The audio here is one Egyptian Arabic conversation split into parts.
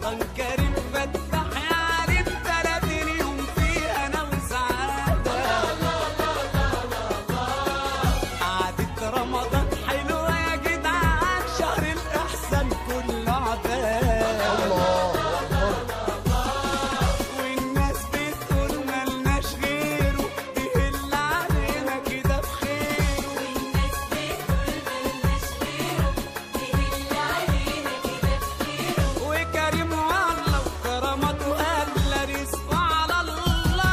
رمضان كريم فتح يا علي بتلاتين يوم فيه انا وسعادة قعدة رمضان حلوة يا جدعان شهر الإحسان كله عباد الله اكبر والناس بتقول ملناش غيره بيهل علينا كده بخيره والناس بتقول ملناش غيره بيهل علينا كده بخيره وكريم والله وكرامته أغلى رزقه على الله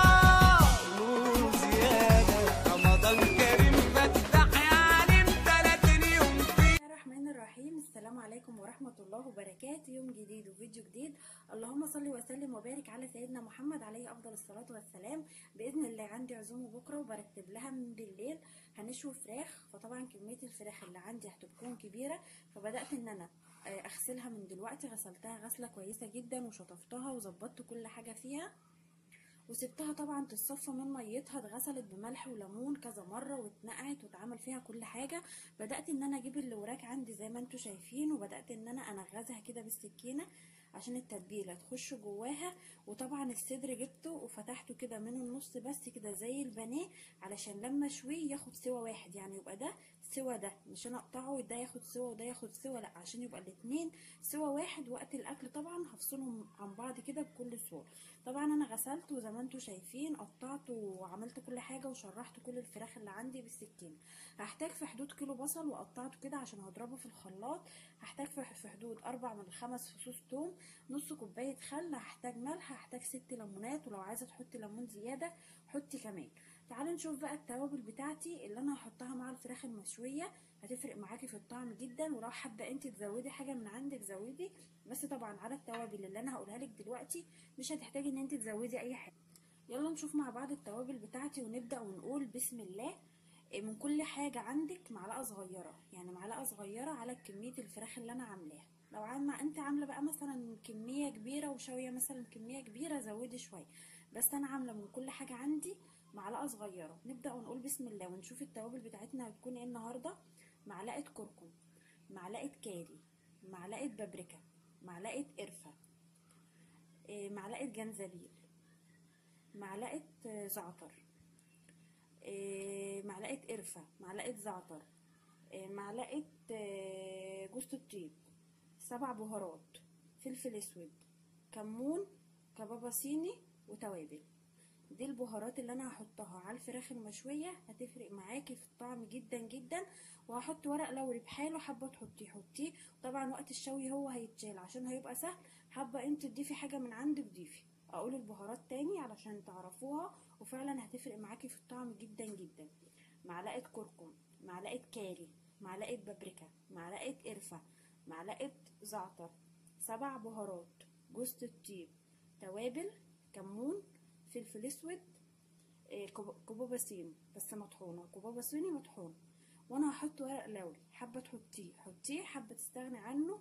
وزيادة رمضان كريم فتح يا عليم تلاتين يوم فيه بسم الله الرحمن الرحيم السلام عليكم ورحمة الله وبركاته يوم جديد وفيديو جديد اللهم صل وسلم وبارك على سيدنا محمد عليه أفضل الصلاة والسلام بإذن الله عندي عزومة بكرة وبرتب لها من بالليل هنشوي فراخ فطبعا كمية الفراخ اللي عندي هتكون كبيرة فبدأت إن أنا آه، أغسلها من دلوقتي غسلتها غسلة كويسة جدا وشطفتها وظبطت كل حاجة فيها وسبتها طبعا تتصفى من ميتها اتغسلت بملح وليمون كذا مره واتنقعت واتعمل فيها كل حاجه بدات ان انا اجيب الوراك عندي زي ما انتوا شايفين وبدات ان انا انغزها كده بالسكينه عشان التتبيله تخش جواها وطبعا الصدر جبته وفتحته كده من النص بس كده زي البانيه علشان لما اشويه ياخد سوا واحد يعني يبقى ده سوا ده مش انا اقطعه ده ياخد سوا وده ياخد سوا لا عشان يبقى الاتنين سوا واحد وقت الاكل طبعا هفصلهم عن بعض كده بكل سهوله طبعا انا غسلت وزي ما انتوا شايفين قطعت وعملت كل حاجه وشرحت كل الفراخ اللي عندي بالسكينه هحتاج في حدود كيلو بصل وقطعته كده عشان هضربه في الخلاط هحتاج في في حدود اربع من خمس فصوص توم نص كوبايه خل هحتاج ملح هحتاج ست ليمونات ولو عايزه تحطي ليمون زياده حطي كمان تعالوا نشوف بقى التوابل بتاعتي اللي انا هحطها مع الفراخ المشويه هتفرق معاكي في الطعم جدا ولو حابه انت تزودي حاجه من عندك زودي بس طبعا على التوابل اللي انا هقولها لك دلوقتي مش هتحتاجي ان انت تزودي اي حاجه يلا نشوف مع بعض التوابل بتاعتي ونبدا ونقول بسم الله إيه من كل حاجه عندك معلقه صغيره يعني معلقه صغيره على كميه الفراخ اللي انا عاملاها لو عم انت عامله بقى مثلا كميه كبيره وشويه مثلا كميه كبيره زودي شويه بس انا عامله من كل حاجه عندي معلقه صغيره نبدا ونقول بسم الله ونشوف التوابل بتاعتنا هتكون ايه النهارده معلقه كركم معلقه كاري معلقه بابريكا معلقه قرفه إيه، معلقه جنزبيل معلقه آه، زعتر إيه، معلقه قرفه معلقه زعتر إيه، معلقه آه، جوز الطيب سبع بهارات فلفل اسود كمون كبابا صيني وتوابل دي البهارات اللي انا هحطها على الفراخ المشويه هتفرق معاكي في الطعم جدا جدا وهحط ورق لوري بحاله حابه تحطيه حطيه طبعا وقت الشوي هو هيتشال عشان هيبقى سهل حابه انت تضيفي حاجه من عندك ضيفي اقول البهارات تاني علشان تعرفوها وفعلا هتفرق معاكي في الطعم جدا جدا معلقه كركم معلقه كاري معلقه بابريكا معلقه قرفه معلقه زعتر سبع بهارات جوز الطيب توابل كمون فلفل اسود إيه، كب- كبابة صيني بس مطحونة كبابة صيني مطحونة وانا هحط ورق لوري حابة تحطيه حطيه حابة تستغني عنه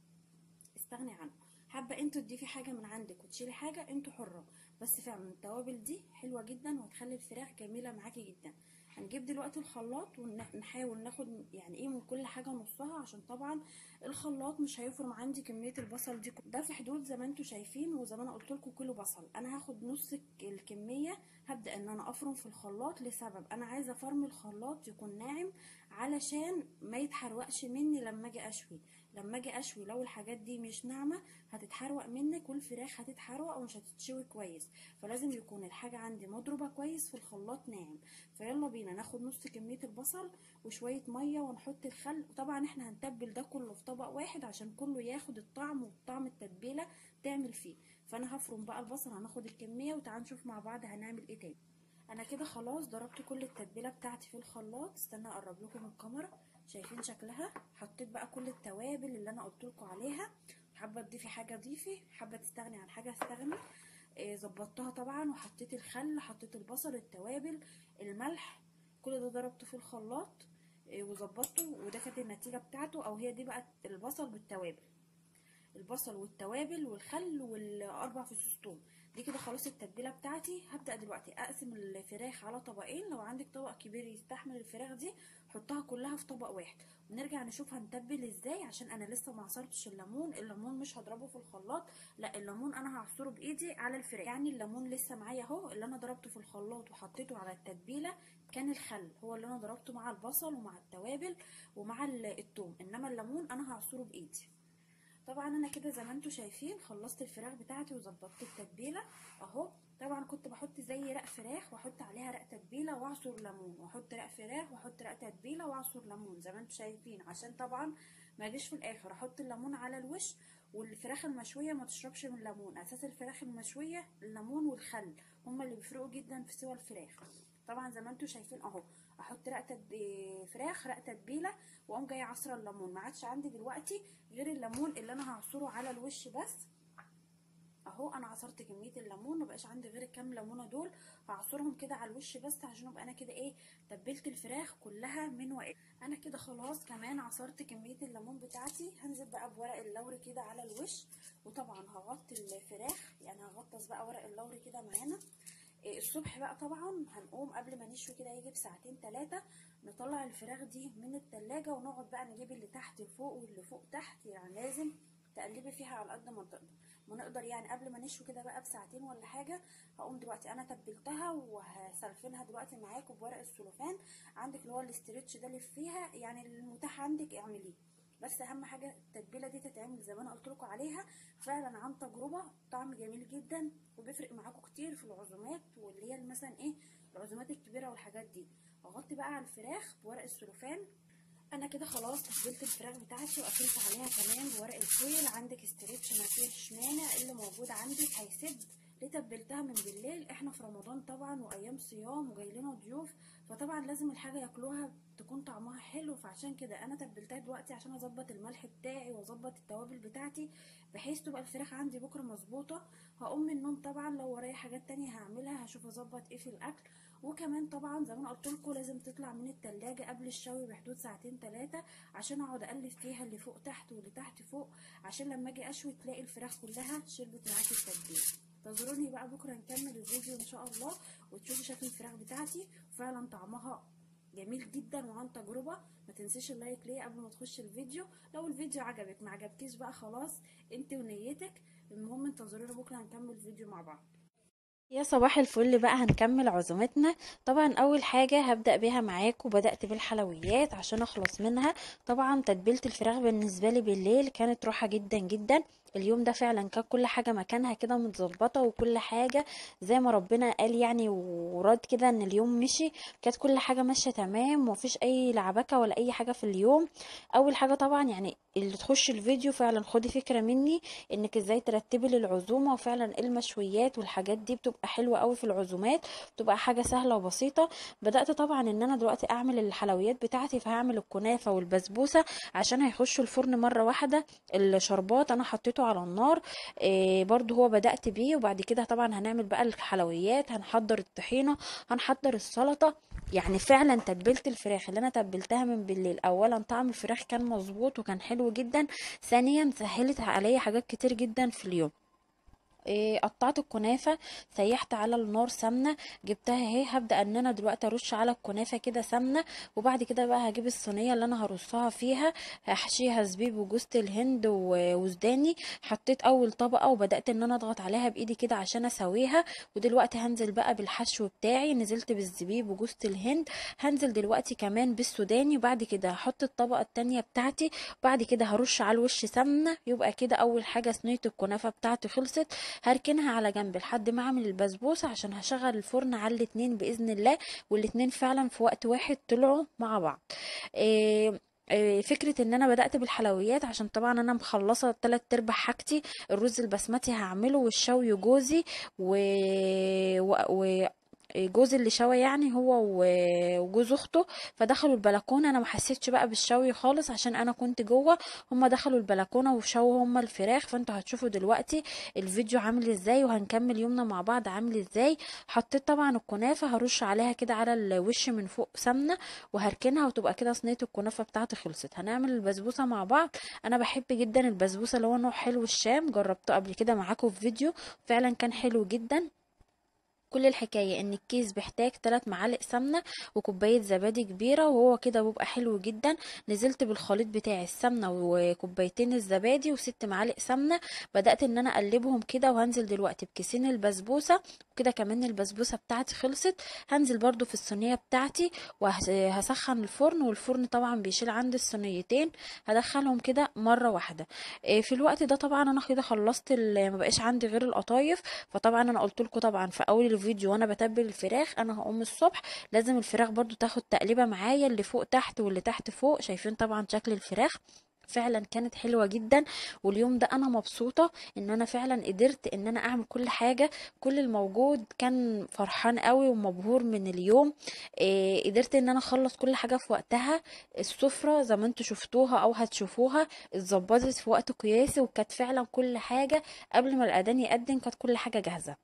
استغني عنه حابة انتوا تضيفي حاجة من عندك وتشيلي حاجة انتوا حرة بس فعلا التوابل دي حلوة جدا وهتخلي الفراخ جميلة معاكي جدا هنجيب دلوقتي الخلاط ونحاول ناخد يعني ايه من كل حاجة نصها عشان طبعا الخلاط مش هيفرم عندي كمية البصل دي ده في حدود زي ما انتوا شايفين وزي ما انا قلت لكم كيلو بصل انا هاخد نص الكمية هبدأ ان انا افرم في الخلاط لسبب انا عايزة فرم الخلاط يكون ناعم علشان ما يتحرقش مني لما اجي اشوي لما اجي اشوي لو الحاجات دي مش ناعمه هتتحرق منك والفراخ هتتحرق ومش هتتشوي كويس فلازم يكون الحاجه عندي مضروبه كويس في الخلاط ناعم فيلا بينا ناخد نص كميه البصل وشويه ميه ونحط الخل وطبعا احنا هنتبل ده كله في طبق واحد عشان كله ياخد الطعم وطعم التتبيله تعمل فيه فانا هفرم بقى البصل هناخد الكميه وتعال نشوف مع بعض هنعمل ايه تاني انا كده خلاص ضربت كل التتبيله بتاعتي في الخلاط استنى اقرب لكم الكاميرا شايفين شكلها حطيت بقى كل التوابل اللي انا قلت لكم عليها حابه تضيفي حاجه ضيفي حابه تستغني عن حاجه استغني إيه، ظبطتها طبعا وحطيت الخل حطيت البصل التوابل الملح كل ده ضربته في الخلاط إيه، وظبطته وده كانت النتيجه بتاعته او هي دي بقى البصل بالتوابل البصل والتوابل والخل والاربع فصوص توم دي كده خلاص التتبيله بتاعتي هبدا دلوقتي اقسم الفراخ على طبقين لو عندك طبق كبير يستحمل الفراخ دي حطها كلها في طبق واحد ونرجع نشوف هنتبل ازاي عشان انا لسه ما عصرتش الليمون الليمون مش هضربه في الخلاط لا الليمون انا هعصره بايدي على الفراخ يعني الليمون لسه معايا اهو اللي انا ضربته في الخلاط وحطيته على التتبيله كان الخل هو اللي انا ضربته مع البصل ومع التوابل ومع الثوم انما الليمون انا هعصره بايدي طبعا انا كده زي ما انتم شايفين خلصت الفراخ بتاعتي وظبطت التتبيله اهو طبعا كنت بحط زي رق فراخ واحط عليها رق تتبيله واعصر ليمون واحط رق فراخ واحط رق تتبيله واعصر ليمون زي ما انتم شايفين عشان طبعا ما اجيش في الاخر احط الليمون على الوش والفراخ المشويه ما تشربش من الليمون اساس الفراخ المشويه الليمون والخل هما اللي بيفرقوا جدا في سوى الفراخ طبعا زي ما انتم شايفين اهو احط رق تتب- فراخ رق تتبيله واقوم جايه عصره الليمون ما عادش عندي دلوقتي غير الليمون اللي انا هعصره على الوش بس اهو انا عصرت كميه الليمون مبقاش عندي غير الكام ليمونه دول هعصرهم كده على الوش بس عشان ابقى انا كده ايه تبلت الفراخ كلها من وقت انا كده خلاص كمان عصرت كميه الليمون بتاعتي هنزل بقى بورق اللوري كده على الوش وطبعا هغطي الفراخ يعني هغطس بقى ورق اللوري كده معانا إيه، الصبح بقى طبعا هنقوم قبل ما نشوي كده يجي بساعتين ثلاثه نطلع الفراخ دي من التلاجة ونقعد بقى نجيب اللي تحت فوق واللي فوق تحت يعني لازم تقلبي فيها على قد ما تقدر ما نقدر يعني قبل ما نشوي كده بقى بساعتين ولا حاجه هقوم دلوقتي انا تبلتها وهسلفنها دلوقتي معاكم بورق السلوفان عندك اللي هو الاسترتش ده اللي فيها يعني المتاح عندك اعمليه بس اهم حاجه التتبيله دي تتعمل زي ما انا قلت لكم عليها فعلا عن تجربه طعم جميل جدا وبيفرق معاكم كتير في العزومات واللي هي مثلا ايه العزومات الكبيره والحاجات دي اغطي بقى على الفراخ بورق السلوفان انا كده خلاص تبلت الفراخ بتاعتي وقفلت عليها كمان بورق الفويل عندك استريتش ما فيش مانع اللي موجود عندك هيسد ليه تبلتها من بالليل احنا في رمضان طبعا وايام صيام وجاي لنا ضيوف فطبعا لازم الحاجه ياكلوها تكون طعمها حلو فعشان كده انا تبلتها دلوقتي عشان اظبط الملح بتاعي واظبط التوابل بتاعتي بحيث تبقى الفراخ عندي بكره مظبوطه هقوم من النوم طبعا لو ورايا حاجات تانية هعملها هشوف اظبط ايه في الاكل وكمان طبعا زي ما انا قلت لكم لازم تطلع من التلاجة قبل الشوي بحدود ساعتين ثلاثة عشان اقعد اقلب فيها اللي فوق تحت واللي تحت فوق عشان لما اجي اشوي تلاقي الفراخ كلها شربت معاكي التتبيله انتظروني بقى بكره نكمل الفيديو ان شاء الله وتشوفوا شكل الفراخ بتاعتي فعلا طعمها جميل جدا وعن تجربه ما تنسيش اللايك ليه قبل ما تخش الفيديو لو الفيديو عجبك ما عجبكيش بقى خلاص انت ونيتك المهم انتظرونا بكره هنكمل الفيديو مع بعض يا صباح الفل بقى هنكمل عزومتنا طبعا اول حاجة هبدأ بيها معاكم بدأت بالحلويات عشان اخلص منها طبعا تتبيلة الفراخ بالنسبة لي بالليل كانت راحة جدا جدا اليوم ده فعلا كان كل حاجة مكانها كده متظبطة وكل حاجة زي ما ربنا قال يعني وراد كده ان اليوم مشي كانت كل حاجة ماشية تمام ومفيش اي لعبكة ولا اي حاجة في اليوم اول حاجة طبعا يعني اللي تخش الفيديو فعلا خدي فكرة مني انك ازاي ترتبي للعزومة وفعلا المشويات والحاجات دي بتبقى حلوة قوي في العزومات بتبقى حاجة سهلة وبسيطة بدأت طبعا ان انا دلوقتي اعمل الحلويات بتاعتي فهعمل الكنافة والبسبوسة عشان هيخشوا الفرن مرة واحدة الشربات انا حطيته على النار إيه برضو هو بدأت بيه وبعد كده طبعا هنعمل بقى الحلويات هنحضر الطحينة هنحضر السلطة يعني فعلا تتبيلة الفراخ اللي انا تبلتها من بالليل اولا طعم الفراخ كان مظبوط وكان حلو جدا ثانيا سهلت عليا حاجات كتير جدا في اليوم إيه، قطعت الكنافه سيحت على النار سمنه جبتها اهي هبدا ان انا دلوقتي ارش على الكنافه كده سمنه وبعد كده بقى هجيب الصينيه اللي انا هرصها فيها هحشيها زبيب وجوز الهند و- وسوداني حطيت اول طبقه وبدات ان انا اضغط عليها بايدي كده عشان اسويها ودلوقتي هنزل بقى بالحشو بتاعي نزلت بالزبيب وجوز الهند هنزل دلوقتي كمان بالسوداني وبعد كده هحط الطبقه التانية بتاعتي بعد كده هرش على الوش سمنه يبقى كده اول حاجه صينيه الكنافه بتاعتي خلصت هركنها على جنب لحد ما اعمل البسبوسه عشان هشغل الفرن على الاتنين باذن الله والاتنين فعلا في وقت واحد طلعوا مع بعض إيه إيه، فكرة ان انا بدأت بالحلويات عشان طبعا انا مخلصة تلات ارباع حاجتي الرز البسمتي هعمله والشوي جوزي و... و... و... جوز اللي شوى يعني هو و- وجوز اخته فدخلوا البلكونه انا ما حسيتش بقى بالشوي خالص عشان انا كنت جوه هما دخلوا البلكونه وشووا هما الفراخ فانتوا هتشوفوا دلوقتي الفيديو عامل ازاي وهنكمل يومنا مع بعض عامل ازاي حطيت طبعا الكنافه هرش عليها كده على الوش من فوق سمنه وهركنها وتبقى كده صينيه الكنافه بتاعتي خلصت هنعمل البسبوسه مع بعض انا بحب جدا البسبوسه اللي هو نوع حلو الشام جربته قبل كده معاكم في فيديو فعلا كان حلو جدا كل الحكاية ان الكيس بيحتاج 3 معالق سمنة وكوباية زبادي كبيرة وهو كده بيبقى حلو جدا نزلت بالخليط بتاعي السمنة وكوبايتين الزبادي وست معالق سمنة بدأت ان انا اقلبهم كده وهنزل دلوقتي بكيسين البسبوسة وكده كمان البسبوسة بتاعتي خلصت هنزل برضو في الصينية بتاعتي وهسخن الفرن والفرن طبعا بيشيل عندي الصينيتين هدخلهم كده مرة واحدة إيه، في الوقت ده طبعا انا كده خلصت ال- ما بقاش عندي غير القطايف فطبعا انا قلت لكم طبعا في اول الفيديو وانا بتبل الفراخ انا هقوم الصبح لازم الفراخ برضو تاخد تقليبه معايا اللي فوق تحت واللي تحت فوق شايفين طبعا شكل الفراخ فعلا كانت حلوة جدا واليوم ده انا مبسوطة ان انا فعلا قدرت ان انا اعمل كل حاجة كل الموجود كان فرحان قوي ومبهور من اليوم إيه قدرت ان انا اخلص كل حاجة في وقتها السفرة زي ما انتوا شفتوها او هتشوفوها اتظبطت في وقت قياسي وكانت فعلا كل حاجة قبل ما الاذان يقدم كانت كل حاجة جاهزة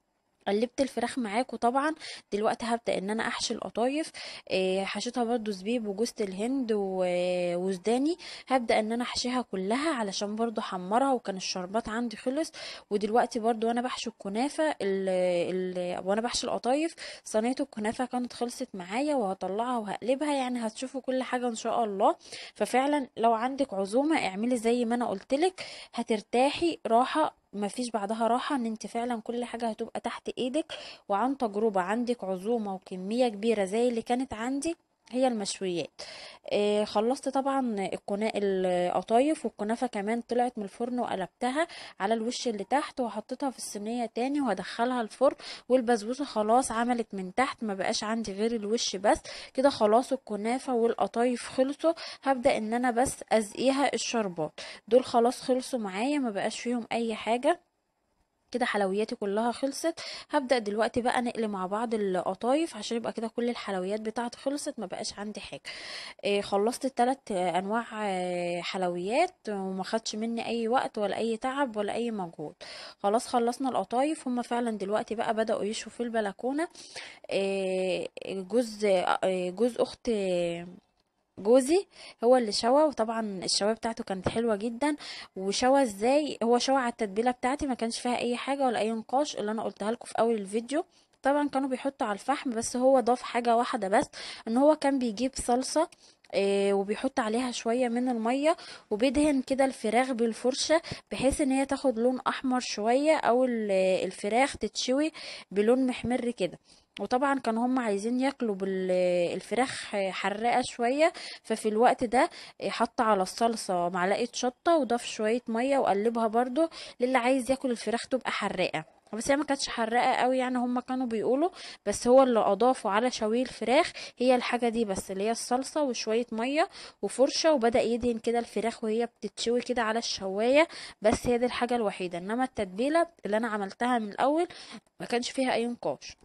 قلبت الفراخ معاكم طبعا دلوقتي هبدأ ان انا احشي القطايف إيه، حشيتها برضو زبيب وجوز الهند و- وزداني هبدأ ان انا احشيها كلها علشان برضو احمرها وكان الشربات عندي خلص ودلوقتي برضو وانا بحشي الكنافة ال ال وانا بحشي القطايف صينية الكنافة كانت خلصت معايا وهطلعها وهقلبها يعني هتشوفوا كل حاجة ان شاء الله ففعلا لو عندك عزومة اعملي زي ما انا قلتلك هترتاحي راحة مفيش بعدها راحة ان انت فعلا كل حاجة هتبقى تحت ايدك وعن تجربة عندك عزومة وكمية كبيرة زي اللي كانت عندي هي المشويات آه خلصت طبعا الكنا القطايف والكنافة كمان طلعت من الفرن وقلبتها على الوش اللي تحت وحطيتها في الصينية تاني وهدخلها الفرن والبسبوسة خلاص عملت من تحت ما بقاش عندي غير الوش بس كده خلاص الكنافة والقطايف خلصوا هبدأ ان انا بس ازقيها الشربات دول خلاص خلصوا معايا ما بقاش فيهم اي حاجة كده حلوياتي كلها خلصت هبدأ دلوقتي بقى نقل مع بعض القطايف عشان يبقى كده كل الحلويات بتاعتي خلصت ما بقاش عندي حاجة إيه خلصت التلات آه، انواع آه، حلويات وما خدش مني اي وقت ولا اي تعب ولا اي مجهود خلاص خلصنا القطايف هما فعلا دلوقتي بقى بدأوا يشوا في البلكونة إيه جوز آه، جوز اخت آه، جوزي هو اللي شوى وطبعا الشوايه بتاعته كانت حلوه جدا وشوى ازاي هو شوى على التتبيله بتاعتي ما كانش فيها اي حاجه ولا اي نقاش اللي انا قلتها لكم في اول الفيديو طبعا كانوا بيحطوا على الفحم بس هو ضاف حاجه واحده بس ان هو كان بيجيب صلصه إيه وبيحط عليها شوية من المية وبيدهن كده الفراخ بالفرشة بحيث ان هي تاخد لون احمر شوية او ال- الفراخ تتشوي بلون محمر كده وطبعا كانوا هم عايزين ياكلوا بالفراخ حراقة شوية ففي الوقت ده حط على الصلصة معلقة شطة وضاف شوية مية وقلبها برضو للي عايز ياكل الفراخ تبقى حراقة بس هي ما كانتش حراقة قوي يعني هم كانوا بيقولوا بس هو اللي اضافوا على شوي الفراخ هي الحاجة دي بس اللي هي الصلصة وشوية مية وفرشة وبدأ يدهن كده الفراخ وهي بتتشوي كده على الشواية بس هي دي الحاجة الوحيدة انما التتبيلة اللي انا عملتها من الاول ما كانش فيها اي نقاش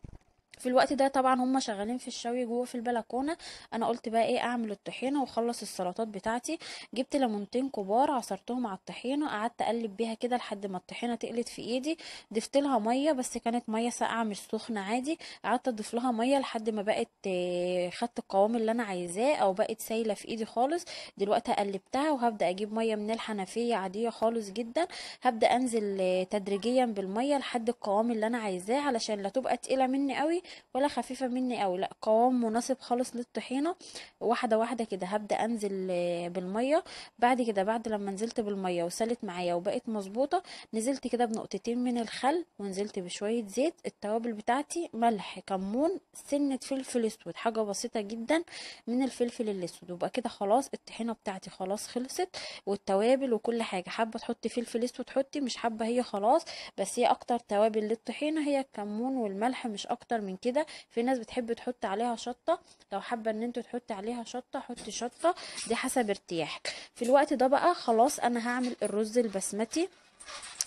في الوقت ده طبعا هم شغالين في الشوي جوه في البلكونه انا قلت بقى ايه اعمل الطحينه واخلص السلطات بتاعتي جبت ليمونتين كبار عصرتهم على الطحينه قعدت اقلب بيها كده لحد ما الطحينه تقلت في ايدي ضفت لها ميه بس كانت ميه ساقعه مش سخنه عادي قعدت اضيف لها ميه لحد ما بقت آه، خدت القوام اللي انا عايزاه او بقت سايله في ايدي خالص دلوقتي قلبتها وهبدا اجيب ميه من الحنفيه عاديه خالص جدا هبدا انزل آه، تدريجيا بالميه لحد القوام اللي انا عايزاه علشان لا تبقى تقيله مني قوي ولا خفيفه مني قوي لا قوام مناسب خالص للطحينه واحده واحده كده هبدا انزل آه، بالميه بعد كده بعد لما نزلت بالميه وسالت معايا وبقت مظبوطه نزلت كده بنقطتين من الخل ونزلت بشويه زيت التوابل بتاعتي ملح كمون سنه فلفل اسود حاجه بسيطه جدا من الفلفل الاسود وبقى كده خلاص الطحينه بتاعتي خلاص خلصت والتوابل وكل حاجه حابه تحطي فلفل اسود حطي مش حابه هي خلاص بس هي اكتر توابل للطحينه هي الكمون والملح مش اكتر من كده في ناس بتحب تحط عليها شطه لو حابه ان انتوا تحطي عليها شطه حطي شطه دي حسب ارتياحك في الوقت ده بقى خلاص انا هعمل الرز البسمتي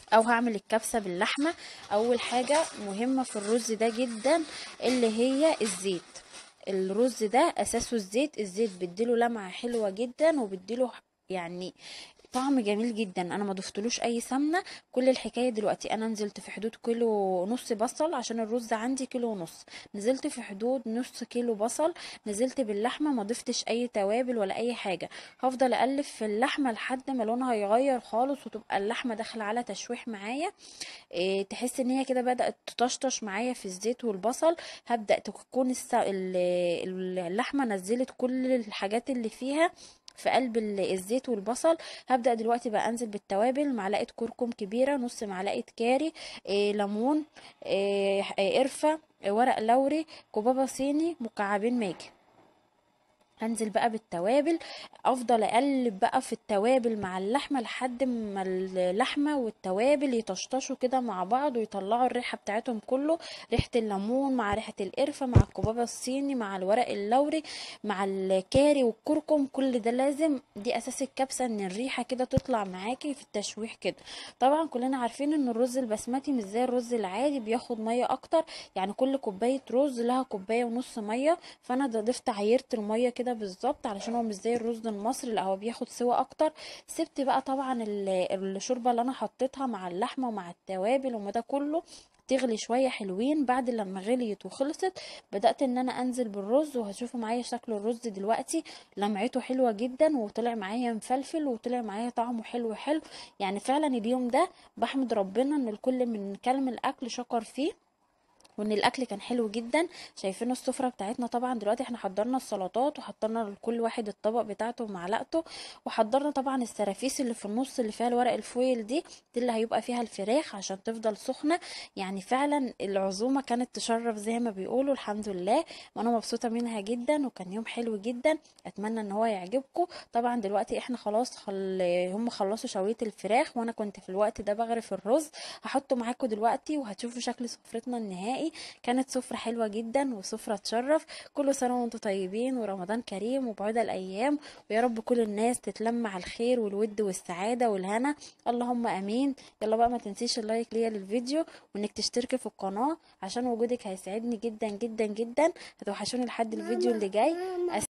او هعمل الكبسة باللحمة اول حاجة مهمة في الرز ده جدا اللي هي الزيت الرز ده اساسه الزيت الزيت بيديله لمعة حلوة جدا وبيديله يعني طعم جميل جدا انا ما ضفتلوش اي سمنه كل الحكايه دلوقتي انا نزلت في حدود كيلو ونص بصل عشان الرز عندي كيلو ونص نزلت في حدود نص كيلو بصل نزلت باللحمه ما ضفتش اي توابل ولا اي حاجه هفضل اقلب في اللحمه لحد ما لونها يغير خالص وتبقى اللحمه داخله على تشويح معايا إيه تحس ان هي كده بدات تطشطش معايا في الزيت والبصل هبدا تكون الس- ال- اللحمه نزلت كل الحاجات اللي فيها في قلب ال- الزيت والبصل هبدأ دلوقتي بقى انزل بالتوابل معلقة كركم كبيرة نص معلقة كاري إيه ليمون إيه إيه قرفة إيه ورق لوري كوبابا صيني مكعبين ماجي هنزل بقى بالتوابل افضل اقلب بقى في التوابل مع اللحمه لحد ما اللحمه والتوابل يطشطشوا كده مع بعض ويطلعوا الريحه بتاعتهم كله ريحه الليمون مع ريحه القرفه مع الكبابه الصيني مع الورق اللوري مع الكاري والكركم كل ده لازم دي اساس الكبسه ان الريحه كده تطلع معاكي في التشويح كده طبعا كلنا عارفين ان الرز البسمتي مش زي الرز العادي بياخد ميه اكتر يعني كل كوبايه رز لها كوبايه ونص ميه فانا ده ضفت عيرت الميه كده بالظبط علشان هو مش زي الرز المصري لا هو بياخد سوا اكتر سبت بقى طبعا ال- الشوربه اللي انا حطيتها مع اللحمه ومع التوابل وما ده كله تغلي شويه حلوين بعد لما غليت وخلصت بدات ان انا انزل بالرز وهشوفوا معايا شكل الرز دلوقتي لمعته حلوه جدا وطلع معايا مفلفل وطلع معايا طعمه حلو حلو يعني فعلا اليوم ده بحمد ربنا ان الكل من كلم الاكل شكر فيه وان الاكل كان حلو جدا شايفين السفره بتاعتنا طبعا دلوقتي احنا حضرنا السلطات وحضرنا لكل واحد الطبق بتاعته ومعلقته وحضرنا طبعا السرافيس اللي في النص اللي فيها الورق الفويل دي دي اللي هيبقى فيها الفراخ عشان تفضل سخنه يعني فعلا العزومه كانت تشرف زي ما بيقولوا الحمد لله وانا مبسوطه منها جدا وكان يوم حلو جدا اتمنى ان هو يعجبكم طبعا دلوقتي احنا خلاص خل... هم خلصوا شويه الفراخ وانا كنت في الوقت ده بغرف الرز هحطه معاكم دلوقتي وهتشوفوا شكل سفرتنا النهائي كانت سفرة حلوة جدا وسفرة تشرف كل سنة وانتم طيبين ورمضان كريم وبعود الأيام ويا رب كل الناس تتلم على الخير والود والسعادة والهنا اللهم أمين يلا بقى ما تنسيش اللايك ليا للفيديو وانك تشتركي في القناة عشان وجودك هيسعدني جدا جدا جدا هتوحشوني لحد الفيديو اللي جاي